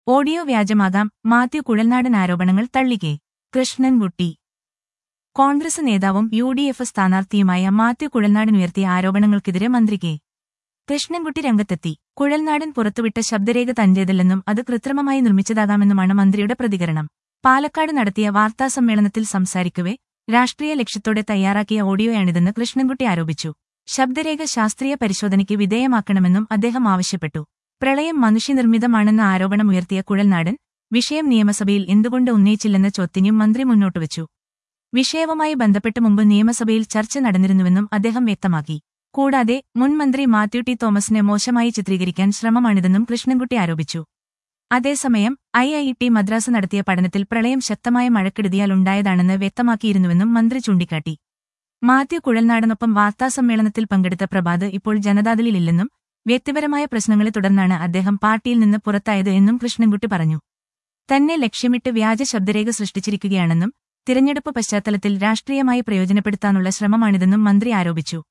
audio വ്യാജമാകാം Mathew Kuzhalnadan ആരോപണങ്ങൾ തള്ളിക്കേ കൃഷ്ണൻകുട്ടി കോൺഗ്രസ് നേതാവും U D F സ്ഥാനാർത്ഥിയുമായ മാത്യു കുഴൽനാടൻ ഉയർത്തിയ ആരോപണങ്ങൾക്കെതിരെ മന്ത്രി കെ കൃഷ്ണൻകുട്ടി രംഗത്തെത്തി കുഴൽനാടൻ പുറത്തുവിട്ട ശബ്ദരേഖ തന്റേതല്ലെന്നും അത് കൃത്രിമമായി നിർമ്മിച്ചതാകാമെന്നുമാണ് മന്ത്രിയുടെ പ്രതികരണം പാലക്കാട് നടത്തിയ വാർത്താസമ്മേളനത്തിൽ സംസാരിക്കവെ രാഷ്ട്രീയ ലക്ഷ്യത്തോടെ തയ്യാറാക്കിയ ഓഡിയോയാണിതെന്ന് കൃഷ്ണൻകുട്ടി ആരോപിച്ചു ശബ്ദരേഖ ശാസ്ത്രീയ പരിശോധനയ്ക്ക് വിധേയമാക്കണമെന്നും അദ്ദേഹം ആവശ്യപ്പെട്ടു പ്രളയം മനുഷ്യനിർമ്മിതമാണെന്ന ആരോപണം ഉയർത്തിയ കുഴൽനാടൻ വിഷയം നിയമസഭയിൽ എന്തുകൊണ്ട് ഉന്നയിച്ചില്ലെന്ന ചോദ്യവും മന്ത്രി മുന്നോട്ടുവച്ചു വിഷയവുമായി ബന്ധപ്പെട്ട് മുമ്പ് നിയമസഭയിൽ ചർച്ച നടന്നിരുന്നുവെന്നും അദ്ദേഹം വ്യക്തമാക്കി കൂടാതെ മുൻ മന്ത്രി മാത്യു ടി തോമസിനെ മോശമായി ചിത്രീകരിക്കാൻ ശ്രമമാണിതെന്നും കൃഷ്ണൻകുട്ടി ആരോപിച്ചു അതേസമയം ഐ ഐ ടി മദ്രാസ് നടത്തിയ പഠനത്തിൽ പ്രളയം ശക്തമായ മഴക്കെടുതിയാൽ ഉണ്ടായതാണെന്ന് വ്യക്തമാക്കിയിരുന്നുവെന്നും മന്ത്രി ചൂണ്ടിക്കാട്ടി മാത്യു കുഴൽനാടനൊപ്പം വാർത്താസമ്മേളനത്തിൽ പങ്കെടുത്ത പ്രഭാത് ഇപ്പോൾ ജനതാദളിലില്ലെന്നും വ്യക്തിപരമായ പ്രശ്നങ്ങളെ തുടർന്നാണ് അദ്ദേഹം പാർട്ടിയിൽ നിന്ന് പുറത്തായത് എന്നും കൃഷ്ണൻകുട്ടി പറഞ്ഞു തന്നെ ലക്ഷ്യമിട്ട് വ്യാജ ശബ്ദരേഖ സൃഷ്ടിച്ചിരിക്കുകയാണെന്നും തിരഞ്ഞെടുപ്പ് പശ്ചാത്തലത്തിൽ രാഷ്ട്രീയമായി പ്രയോജനപ്പെടുത്താനുള്ള ശ്രമമാണിതെന്നും മന്ത്രി ആരോപിച്ചു